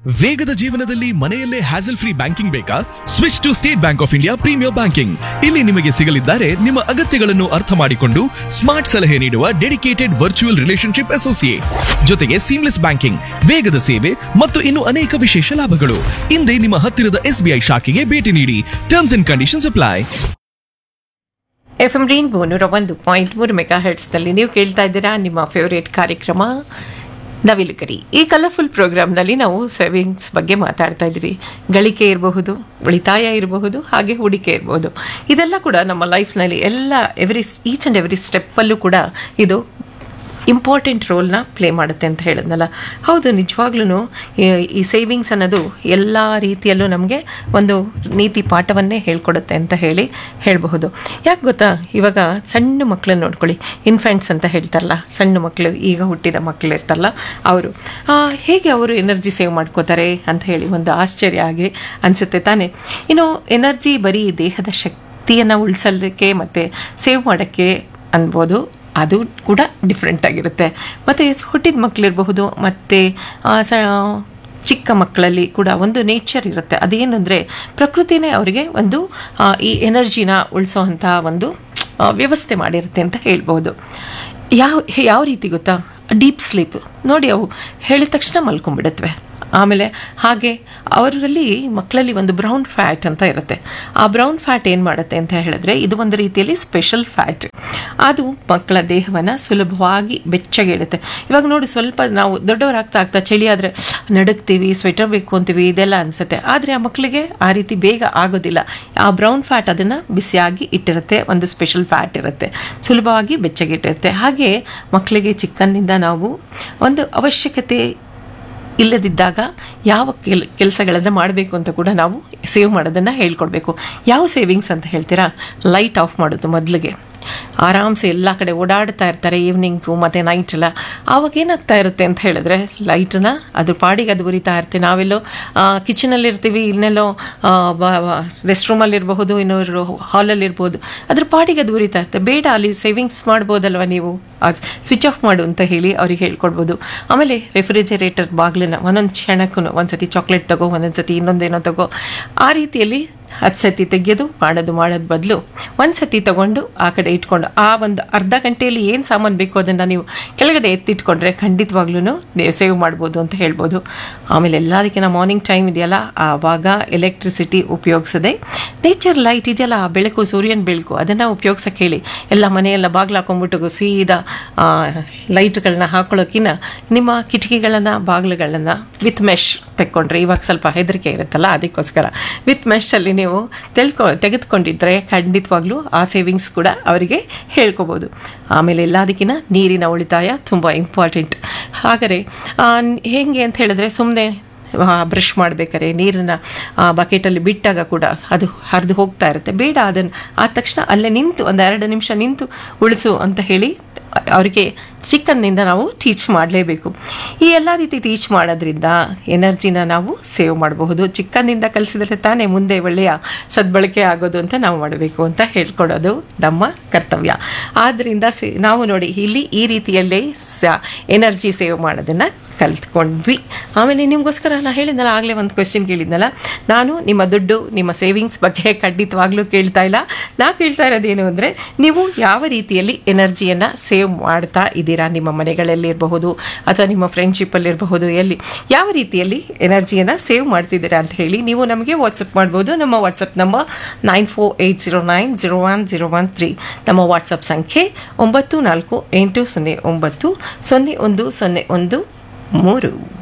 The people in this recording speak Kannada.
ವೇಗದ ಜೀವನದಲ್ಲಿ ಮನೆಯಲ್ಲೇ ಹ್ಯಾಸಲ್ ಫ್ರೀ ಬ್ಯಾಂಕಿಂಗ್ ಬೇಕಾ switch to State Bank of India premier banking ಇಲ್ಲಿ ನಿಮಗೆ ಸಿಗಲಿದ್ದಾರೆ ನಿಮ್ಮ ಅಗತ್ಯಗಳನ್ನು ಅರ್ಥ ಮಾಡಿಕೊಂಡು ಸ್ಮಾರ್ಟ್ ಸಲಹೆ ನೀಡುವ ಡೆಡಿಕೇಟೆಡ್ ವರ್ಚುವಲ್ ರಿಲೇಶನ್ಶಿಪ್ ಅಸೋಸಿಯೇಟ್ ಜೊತೆಗೆ ಸೀಮ್ಲೆಸ್ ಬ್ಯಾಂಕಿಂಗ್ ವೇಗದ ಸೇವೆ ಮತ್ತು ಇನ್ನು ಅನೇಕ ವಿಶೇಷ ಲಾಭಗಳು ಹಿಂದೆ ನಿಮ್ಮ ಹತ್ತಿರದ ಎಸ್ಬಿಐ ಶಾಖೆಗೆ ಭೇಟಿ ನೀಡಿ terms and conditions apply F M Rainbow ನೂರ ಒಂದು ಪಾಯಿಂಟ್ ಮೂರು ಮೆಗಾ ಹರ್ಟ್ಸ್ನಲ್ಲಿ ನೀವು ಕೇಳ್ತಾ ಇದ್ದೀರಾ ನಿಮ್ಮ ಫೇವರೇಟ್ ಕಾರ್ಯಕ್ರಮ ನವಿಲುಗರಿ ಈ ಕಲರ್ಫುಲ್ ಪ್ರೋಗ್ರಾಮ್ನಲ್ಲಿ ನಾವು ಸೇವಿಂಗ್ಸ್ ಬಗ್ಗೆ ಮಾತಾಡ್ತಾ ಇದ್ದೀವಿ ಗಳಿಕೆ ಇರಬಹುದು ಉಳಿತಾಯ ಇರಬಹುದು ಹಾಗೆ ಹೂಡಿಕೆ ಇರಬಹುದು ಇದೆಲ್ಲ ಕೂಡ ನಮ್ಮ ಲೈಫ್ನಲ್ಲಿ ಎಲ್ಲ ಎವ್ರಿ ಈಚ್ ಆ್ಯಂಡ್ ಎವ್ರಿ ಸ್ಟೆಪ್ಪಲ್ಲೂ ಕೂಡ ಇದು ಇಂಪಾರ್ಟೆಂಟ್ ರೋಲ್ನ ಪ್ಲೇ ಮಾಡುತ್ತೆ ಅಂತ ಹೇಳಿದ್ನಲ್ಲ ಹೌದು ನಿಜವಾಗ್ಲೂ ಈ ಸೇವಿಂಗ್ಸ್ ಅನ್ನೋದು ಎಲ್ಲ ರೀತಿಯಲ್ಲೂ ನಮಗೆ ಒಂದು ನೀತಿ ಪಾಠವನ್ನೇ ಹೇಳ್ಕೊಡುತ್ತೆ ಅಂತ ಹೇಳಿ ಹೇಳಬಹುದು ಯಾಕೆ ಗೊತ್ತಾ ಇವಾಗ ಸಣ್ಣ ಮಕ್ಕಳನ್ನ ನೋಡ್ಕೊಳ್ಳಿ ಇನ್ಫೆಂಟ್ಸ್ ಅಂತ ಹೇಳ್ತಾರಲ್ಲ ಸಣ್ಣ ಮಕ್ಕಳು ಈಗ ಹುಟ್ಟಿದ ಮಕ್ಕಳು ಇರ್ತಾರಲ್ಲ ಅವರು ಹೇಗೆ ಅವರು ಎನರ್ಜಿ ಸೇವ್ ಮಾಡ್ಕೋತಾರೆ ಅಂತ ಹೇಳಿ ಒಂದು ಆಶ್ಚರ್ಯ ಆಗಿ ಅನಿಸುತ್ತೆ ತಾನೇ ಇನ್ನು ಎನರ್ಜಿ ಬರೀ ದೇಹದ ಶಕ್ತಿಯನ್ನು ಉಳಿಸಲಿಕ್ಕೆ ಮತ್ತು ಸೇವ್ ಮಾಡೋಕ್ಕೆ ಅನ್ಬೋದು ಅದು ಕೂಡ ಡಿಫ್ರೆಂಟ್ ಆಗಿರುತ್ತೆ ಮತ್ತು ಹುಟ್ಟಿದ ಮಕ್ಕಳಿರಬಹುದು ಮತ್ತು ಸ ಚಿಕ್ಕ ಮಕ್ಕಳಲ್ಲಿ ಕೂಡ ಒಂದು ನೇಚರ್ ಇರುತ್ತೆ ಅದೇನು ಅಂದರೆ ಪ್ರಕೃತಿನೇ ಅವರಿಗೆ ಒಂದು ಆ, ಈ ಎನರ್ಜಿನ ಉಳಿಸೋವಂಥ ಒಂದು ಆ, ವ್ಯವಸ್ಥೆ ಮಾಡಿರುತ್ತೆ ಅಂತ ಹೇಳ್ಬೋದು ಯಾವ ಯಾವ ರೀತಿ ಗೊತ್ತಾ ಡೀಪ್ ಸ್ಲೀಪ್ ನೋಡಿ ಅವು ಹೇಳಿದ ತಕ್ಷಣ ಮಲ್ಕೊಂಡ್ಬಿಡುತ್ತವೆ ಆಮೇಲೆ ಹಾಗೆ ಅವರಲ್ಲಿ ಮಕ್ಕಳಲ್ಲಿ ಒಂದು ಬ್ರೌನ್ ಫ್ಯಾಟ್ ಅಂತ ಇರುತ್ತೆ ಆ ಬ್ರೌನ್ ಫ್ಯಾಟ್ ಏನು ಮಾಡುತ್ತೆ ಅಂತ ಹೇಳಿದ್ರೆ ಇದು ಒಂದು ರೀತಿಯಲ್ಲಿ ಸ್ಪೆಷಲ್ ಫ್ಯಾಟ್ ಅದು ಮಕ್ಕಳ ದೇಹವನ್ನು ಸುಲಭವಾಗಿ ಬೆಚ್ಚಗೆ ಇಡುತ್ತೆ ಇವಾಗ ನೋಡಿ ಸ್ವಲ್ಪ ನಾವು ದೊಡ್ಡವರಾಗ್ತಾ ಆಗ್ತಾ ಚಳಿ ಆದರೆ ನಡುಗ್ತೀವಿ ಸ್ವೆಟರ್ ಬೇಕು ಅಂತೀವಿ ಇದೆಲ್ಲ ಅನಿಸುತ್ತೆ ಆದರೆ ಆ ಮಕ್ಕಳಿಗೆ ಆ ರೀತಿ ಬೇಗ ಆಗೋದಿಲ್ಲ ಆ ಬ್ರೌನ್ ಫ್ಯಾಟ್ ಅದನ್ನು ಬಿಸಿಯಾಗಿ ಇಟ್ಟಿರುತ್ತೆ ಒಂದು ಸ್ಪೆಷಲ್ ಫ್ಯಾಟ್ ಇರುತ್ತೆ ಸುಲಭವಾಗಿ ಬೆಚ್ಚಗೆ ಇಟ್ಟಿರುತ್ತೆ ಹಾಗೆ ಮಕ್ಕಳಿಗೆ ಚಿಕ್ಕಂದಿಂದ ನಾವು ಒಂದು ಅವಶ್ಯಕತೆ ಇಲ್ಲದಿದ್ದಾಗ ಯಾವ ಕೆಲ್ ಕೆಲಸಗಳನ್ನು ಮಾಡಬೇಕು ಅಂತ ಕೂಡ ನಾವು ಸೇವ್ ಮಾಡೋದನ್ನು ಹೇಳ್ಕೊಡ್ಬೇಕು ಯಾವ ಸೇವಿಂಗ್ಸ್ ಅಂತ ಹೇಳ್ತೀರಾ ಲೈಟ್ ಆಫ್ ಮಾಡೋದು ಮೊದಲಿಗೆ ಆರಾಮ್ಸೆ ಎಲ್ಲ ಕಡೆ ಓಡಾಡ್ತಾ ಇರ್ತಾರೆ ಈವ್ನಿಂಗು ಮತ್ತು ನೈಟ್ ಎಲ್ಲ ಆವಾಗ ಏನಾಗ್ತಾ ಇರುತ್ತೆ ಅಂತ ಹೇಳಿದ್ರೆ ಲೈಟನ್ನ ಅದ್ರ ಪಾಡಿಗೆ ಅದು ಉರಿತಾ ಇರುತ್ತೆ ನಾವೆಲ್ಲೋ ಕಿಚನಲ್ಲಿ ಇರ್ತೀವಿ ಇನ್ನೆಲ್ಲೋ ರೆಸ್ಟ್ ರೂಮಲ್ಲಿ ಇರಬಹುದು ಇನ್ನೊಂದು ಹಾಲಲ್ಲಿ ಇರ್ಬೋದು ಅದ್ರ ಪಾಡಿಗೆ ಅದು ಉರಿತಾ ಇರುತ್ತೆ ಬೇಡ ಅಲ್ಲಿ ಸೇವಿಂಗ್ಸ್ ಮಾಡ್ಬೋದಲ್ವ ನೀವು ಸ್ವಿಚ್ ಆಫ್ ಮಾಡು ಅಂತ ಹೇಳಿ ಅವ್ರಿಗೆ ಹೇಳ್ಕೊಡ್ಬೋದು ಆಮೇಲೆ ರೆಫ್ರಿಜರೇಟರ್ ಬಾಗಿಲನ್ನ ಒಂದೊಂದು ಕ್ಷಣಕ್ಕೂ ಒಂದ್ಸತಿ ಚಾಕ್ಲೇಟ್ ತಗೋ ಒಂದೊಂದು ಸತಿ ಇನ್ನೊಂದೇನೋ ತಗೋ ಆ ರೀತಿಯಲ್ಲಿ ಹತ್ತು ಸತಿ ತೆಗೆಯೋದು ಮಾಡೋದು ಮಾಡೋದು ಬದಲು ಒಂದು ಸತಿ ತಗೊಂಡು ಆ ಕಡೆ ಇಟ್ಕೊಂಡು ಆ ಒಂದು ಅರ್ಧ ಗಂಟೆಯಲ್ಲಿ ಏನು ಸಾಮಾನು ಬೇಕು ಅದನ್ನು ನೀವು ಕೆಳಗಡೆ ಎತ್ತಿಟ್ಕೊಂಡ್ರೆ ಖಂಡಿತವಾಗ್ಲೂ ನೀವು ಸೇವ್ ಮಾಡ್ಬೋದು ಅಂತ ಹೇಳ್ಬೋದು ಆಮೇಲೆ ಎಲ್ಲದಕ್ಕಿಂತ ಮಾರ್ನಿಂಗ್ ಟೈಮ್ ಇದೆಯಲ್ಲ ಆವಾಗ ಎಲೆಕ್ಟ್ರಿಸಿಟಿ ಉಪಯೋಗಿಸದೆ ನೇಚರ್ ಲೈಟ್ ಇದೆಯಲ್ಲ ಆ ಬೆಳಕು ಸೂರ್ಯನ ಬೆಳಕು ಅದನ್ನು ಉಪಯೋಗಿಸೋಕೆ ಹೇಳಿ ಎಲ್ಲ ಮನೆಯೆಲ್ಲ ಬಾಗಿಲು ಹಾಕೊಂಡ್ಬಿಟ್ಟು ಸೀದಾ ಲೈಟ್ಗಳನ್ನ ಹಾಕೊಳ್ಳೋಕ್ಕಿಂತ ನಿಮ್ಮ ಕಿಟಕಿಗಳನ್ನು ಬಾಗಿಲುಗಳನ್ನು ವಿತ್ ಮೆಶ್ ತೆಕ್ಕೊಂಡ್ರೆ ಇವಾಗ ಸ್ವಲ್ಪ ಹೆದರಿಕೆ ಇರುತ್ತಲ್ಲ ಅದಕ್ಕೋಸ್ಕರ ವಿತ್ ಮೆಶಲ್ಲಿ ನೀವು ತೆಳ್ಕೊ ತೆಗೆದುಕೊಂಡಿದ್ರೆ ಖಂಡಿತವಾಗ್ಲೂ ಆ ಸೇವಿಂಗ್ಸ್ ಕೂಡ ಅವರಿಗೆ ಹೇಳ್ಕೊಬೋದು ಆಮೇಲೆ ಎಲ್ಲದಕ್ಕಿಂತ ನೀರಿನ ಉಳಿತಾಯ ತುಂಬ ಇಂಪಾರ್ಟೆಂಟ್ ಹಾಗಾದರೆ ಹೇಗೆ ಅಂತ ಹೇಳಿದ್ರೆ ಸುಮ್ಮನೆ ಬ್ರಷ್ ಮಾಡಬೇಕಾದ್ರೆ ನೀರನ್ನು ಬಕೆಟಲ್ಲಿ ಬಿಟ್ಟಾಗ ಕೂಡ ಅದು ಹರಿದು ಹೋಗ್ತಾ ಇರುತ್ತೆ ಬೇಡ ಅದನ್ನು ಆದ ತಕ್ಷಣ ಅಲ್ಲೇ ನಿಂತು ಒಂದು ಎರಡು ನಿಮಿಷ ನಿಂತು ಉಳಿಸು ಅಂತ ಹೇಳಿ ಅವರಿಗೆ ಚಿಕ್ಕನ್ನಿಂದ ನಾವು ಟೀಚ್ ಮಾಡಲೇಬೇಕು ಈ ಎಲ್ಲ ರೀತಿ ಟೀಚ್ ಮಾಡೋದ್ರಿಂದ ಎನರ್ಜಿನ ನಾವು ಸೇವ್ ಮಾಡಬಹುದು ಚಿಕ್ಕಂದಿಂದ ಕಲಿಸಿದ್ರೆ ತಾನೇ ಮುಂದೆ ಒಳ್ಳೆಯ ಸದ್ಬಳಕೆ ಆಗೋದು ಅಂತ ನಾವು ಮಾಡಬೇಕು ಅಂತ ಹೇಳ್ಕೊಡೋದು ನಮ್ಮ ಕರ್ತವ್ಯ ಆದ್ದರಿಂದ ಸೇ ನಾವು ನೋಡಿ ಇಲ್ಲಿ ಈ ರೀತಿಯಲ್ಲೇ ಸ ಎನರ್ಜಿ ಸೇವ್ ಮಾಡೋದನ್ನು ಕಲ್ತ್ಕೊಂಡ್ವಿ ಆಮೇಲೆ ನಿಮಗೋಸ್ಕರ ನಾನು ಹೇಳಿದ್ನಲ್ಲ ಆಗಲೇ ಒಂದು ಕ್ವೆಶನ್ ಕೇಳಿದ್ನಲ್ಲ ನಾನು ನಿಮ್ಮ ದುಡ್ಡು ನಿಮ್ಮ ಸೇವಿಂಗ್ಸ್ ಬಗ್ಗೆ ಖಂಡಿತವಾಗ್ಲೂ ಕೇಳ್ತಾ ಇಲ್ಲ ನಾ ಕೇಳ್ತಾ ಇರೋದೇನು ಅಂದರೆ ನೀವು ಯಾವ ರೀತಿಯಲ್ಲಿ ಎನರ್ಜಿಯನ್ನು ಸೇವ್ ಮಾಡ್ತಾ ಇದ್ದೀರಾ ನಿಮ್ಮ ಮನೆಗಳಲ್ಲಿ ಇರಬಹುದು ಅಥವಾ ನಿಮ್ಮ ಫ್ರೆಂಡ್ಶಿಪ್ಪಲ್ಲಿ ಇರಬಹುದು ಎಲ್ಲಿ ಯಾವ ರೀತಿಯಲ್ಲಿ ಎನರ್ಜಿಯನ್ನು ಸೇವ್ ಮಾಡ್ತಿದ್ದೀರಾ ಅಂತ ಹೇಳಿ ನೀವು ನಮಗೆ ವಾಟ್ಸಪ್ ಮಾಡ್ಬೋದು ನಮ್ಮ WhatsApp number nine four eight zero nine zero one zero one three ನಮ್ಮ ವಾಟ್ಸಪ್ ಸಂಖ್ಯೆ ಒಂಬತ್ತು ನಾಲ್ಕು ಎಂಟು ಸೊನ್ನೆ ಒಂಬತ್ತು ಸೊನ್ನೆ ಒಂದು ಸೊನ್ನೆ ಒಂದು ಮೂರು